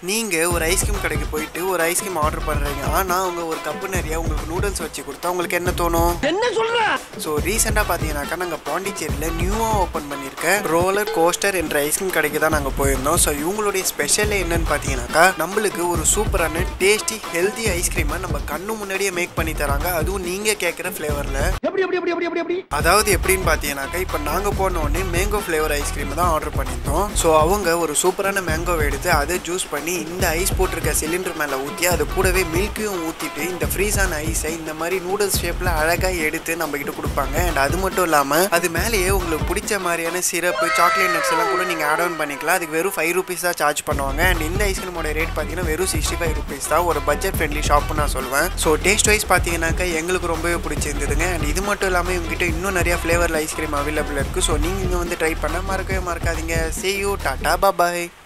நீங்கள் ஒரு ஐஸ்கிரீம் கடைக்கு போயிட்டு ஒரு ஐஸ்கிரீம் ஆர்டர் பண்ணுறீங்க ஆனால் அவங்க ஒரு கப்பு நிறைய உங்களுக்கு நூடுல்ஸ் வச்சு கொடுத்தா உங்களுக்கு என்ன தோணும் என்ன சொல்ற ஸோ ரீசெண்டாக பார்த்தீங்கன்னாக்கா நாங்கள் பாண்டிச்சேரியில் நியூவாக ஓப்பன் பண்ணியிருக்க ரோலர் கோஸ்டர் என்ற ஐஸ்கிரீம் கடைக்கு தான் நாங்கள் போயிருந்தோம் ஸோ இவங்களுடைய ஸ்பெஷலே என்னன்னு பார்த்தீங்கன்னாக்கா நம்மளுக்கு ஒரு சூப்பரான டேஸ்டி ஹெல்தி ஐஸ்கிரீமை நம்ம கண்ணு முன்னாடியே மேக் பண்ணி தராங்க அதுவும் நீங்கள் கேட்குற ஃப்ளேவரில் எப்படி எப்படி எப்படி எப்படி எப்படி எப்படி அதாவது எப்படின்னு பார்த்தீங்கன்னாக்கா இப்போ நாங்கள் போன உடனே மேங்கோ ஃப்ளேவர் ஐஸ்கிரீம் தான் ஆர்டர் பண்ணியிருந்தோம் ஸோ அவங்க ஒரு சூப்பரான மேங்கோவை எடுத்து அதை ஜூஸ் பண்ணி இந்த ஐஸ் போட்டிருக்க சிலிண்டர் மேலே ஊற்றி அது கூடவே மில்க்கையும் ஊற்றிட்டு இந்த ஃப்ரீஸான ஐஸை இந்த மாதிரி நூடுல்ஸ் ஷேப்பில் அழகாக எடுத்து நம்ம கிட்ட கொடுப்பாங்க அண்ட் அது மட்டும் இல்லாமல் அது மேலேயே உங்களுக்கு பிடிச்ச மாதிரியான சிரப்பு சாக்லேட் நட்ஸ் எல்லாம் கூட நீங்கள் ஆட் ஆன் பண்ணிக்கலாம் அதுக்கு வெறும் ஃபைவ் ருபீஸ் தான் சார்ஜ் பண்ணுவாங்க அண்ட் இந்த ஐஸ்கிரீமோட ரேட் பார்த்தீங்கன்னா வெறும் சிக்ஸ்டி ஃபைவ் ருபீஸ் தான் ஒரு பட்ஜெட் ஃப்ரெண்ட்லி ஷாப்னு நான் சொல்லுவேன் ஸோ டேஸ்ட் வைஸ் பார்த்தீங்கன்னாக்கா எங்களுக்கு ரொம்பவே பிடிச்சிருந்ததுங்க அண்ட் இது மட்டும் இல்லாமல் இவங்ககிட்ட இன்னும் நிறைய ஃப்ளேவரில் ஐஸ்கிரீம் அவைலபிள் இருக்குது ஸோ நீங்கள் இங்கே வந்து ட்ரை பண்ண மறக்கவே மறக்காதீங்க see you டாட்டா பாய்